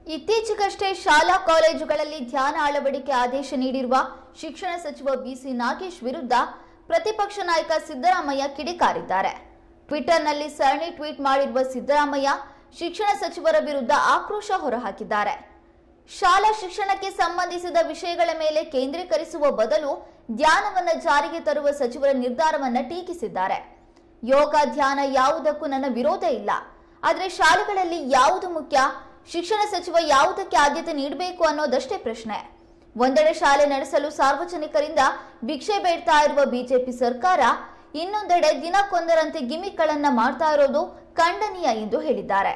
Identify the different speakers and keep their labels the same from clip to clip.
Speaker 1: ಇತ್ತೀಚೆಗಷ್ಟೇ ಶಾಲಾ ಕಾಲೇಜುಗಳಲ್ಲಿ ಧ್ಯಾನ ಅಳವಡಿಕೆ ಆದೇಶ ನೀಡಿರುವ ಶಿಕ್ಷಣ ಸಚಿವ ಬಿಸಿ ನಾಗೇಶ್ ವಿರುದ್ಧ ಪ್ರತಿಪಕ್ಷ ನಾಯಕ ಸಿದ್ದರಾಮಯ್ಯ ಕಿಡಿಕಾರಿದ್ದಾರೆ ಟ್ವಿಟರ್ನಲ್ಲಿ ಸರಣಿ ಟ್ವೀಟ್ ಮಾಡಿರುವ ಸಿದ್ದರಾಮಯ್ಯ ಶಿಕ್ಷಣ ಸಚಿವರ ವಿರುದ್ಧ ಆಕ್ರೋಶ ಹೊರಹಾಕಿದ್ದಾರೆ ಶಾಲಾ ಶಿಕ್ಷಣಕ್ಕೆ ಸಂಬಂಧಿಸಿದ ವಿಷಯಗಳ ಮೇಲೆ ಕೇಂದ್ರೀಕರಿಸುವ ಬದಲು ಧ್ಯಾನವನ್ನ ಜಾರಿಗೆ ತರುವ ಸಚಿವರ ನಿರ್ಧಾರವನ್ನ ಟೀಕಿಸಿದ್ದಾರೆ ಯೋಗ ಧ್ಯಾನ ಯಾವುದಕ್ಕೂ ನನ್ನ ವಿರೋಧ ಇಲ್ಲ ಆದರೆ ಶಾಲೆಗಳಲ್ಲಿ ಯಾವುದು ಮುಖ್ಯ ಶಿಕ್ಷಣ ಸಚಿವ ಯಾವುದಕ್ಕೆ ಆದ್ಯತೆ ನೀಡಬೇಕು ಅನ್ನೋದಷ್ಟೇ ಪ್ರಶ್ನೆ ಒಂದೆಡೆ ಶಾಲೆ ನಡೆಸಲು ಸಾರ್ವಜನಿಕರಿಂದ ಭಿಕ್ಷೆ ಬೇಡ್ತಾ ಇರುವ ಬಿಜೆಪಿ ಸರ್ಕಾರ ಇನ್ನೊಂದೆಡೆ ದಿನಕ್ಕೊಂದರಂತೆ ಗಿಮಿಕ್ಗಳನ್ನ ಮಾಡ್ತಾ ಇರೋದು ಖಂಡನೀಯ ಎಂದು ಹೇಳಿದ್ದಾರೆ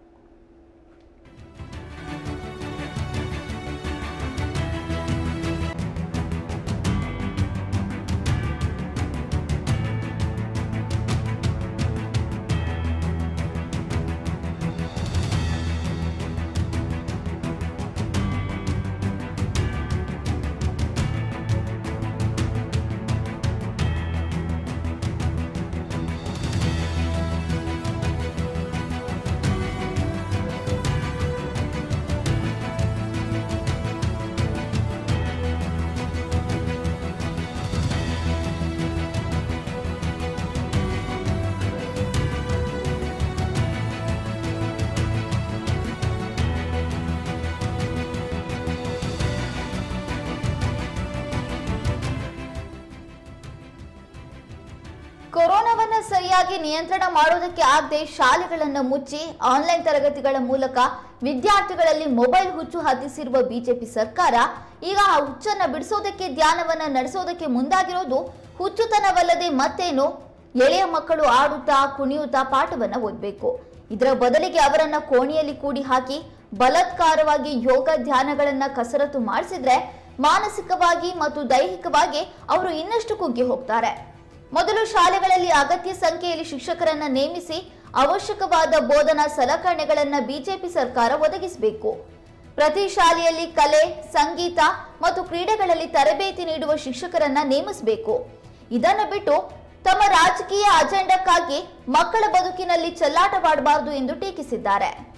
Speaker 1: ಕೊರೋನಾವನ್ನ ಸರಿಯಾಗಿ ನಿಯಂತ್ರಣ ಮಾಡೋದಕ್ಕೆ ಆಗದೆ ಶಾಲೆಗಳನ್ನು ಮುಚ್ಚಿ ಆನ್ಲೈನ್ ತರಗತಿಗಳ ಮೂಲಕ ವಿದ್ಯಾರ್ಥಿಗಳಲ್ಲಿ ಮೊಬೈಲ್ ಹುಚ್ಚು ಹತ್ತಿಸಿರುವ ಬಿಜೆಪಿ ಸರ್ಕಾರ ಈಗ ಆ ಹುಚ್ಚನ್ನ ಬಿಡಿಸೋದಕ್ಕೆ ಧ್ಯಾನವನ್ನ ನಡೆಸೋದಕ್ಕೆ ಮುಂದಾಗಿರೋದು ಹುಚ್ಚುತನವಲ್ಲದೆ ಮತ್ತೇನು ಎಳೆಯ ಮಕ್ಕಳು ಆಡುತ್ತಾ ಕುಣಿಯುತ್ತಾ ಪಾಠವನ್ನ ಓದಬೇಕು ಇದರ ಬದಲಿಗೆ ಅವರನ್ನ ಕೋಣೆಯಲ್ಲಿ ಕೂಡಿ ಹಾಕಿ ಬಲಾತ್ಕಾರವಾಗಿ ಯೋಗ ಧ್ಯಾನಗಳನ್ನ ಕಸರತ್ತು ಮಾಡಿಸಿದ್ರೆ ಮಾನಸಿಕವಾಗಿ ಮತ್ತು ದೈಹಿಕವಾಗಿ ಅವರು ಇನ್ನಷ್ಟು ಕುಗ್ಗಿ ಹೋಗ್ತಾರೆ ಮೊದಲು ಶಾಲೆಗಳಲ್ಲಿ ಅಗತ್ಯ ಸಂಖ್ಯೆಯಲ್ಲಿ ಶಿಕ್ಷಕರನ್ನ ನೇಮಿಸಿ ಅವಶ್ಯಕವಾದ ಬೋಧನಾ ಸಲಕರಣೆಗಳನ್ನ ಬಿಜೆಪಿ ಸರ್ಕಾರ ಒದಗಿಸಬೇಕು ಪ್ರತಿ ಶಾಲೆಯಲ್ಲಿ ಕಲೆ ಸಂಗೀತ ಮತ್ತು ಕ್ರೀಡೆಗಳಲ್ಲಿ ತರಬೇತಿ ನೀಡುವ ಶಿಕ್ಷಕರನ್ನ ನೇಮಿಸಬೇಕು ಇದನ್ನು ಬಿಟ್ಟು ತಮ್ಮ ರಾಜಕೀಯ ಅಜೆಂಡಕ್ಕಾಗಿ ಮಕ್ಕಳ ಬದುಕಿನಲ್ಲಿ ಚೆಲ್ಲಾಟವಾಡಬಾರದು ಎಂದು ಟೀಕಿಸಿದ್ದಾರೆ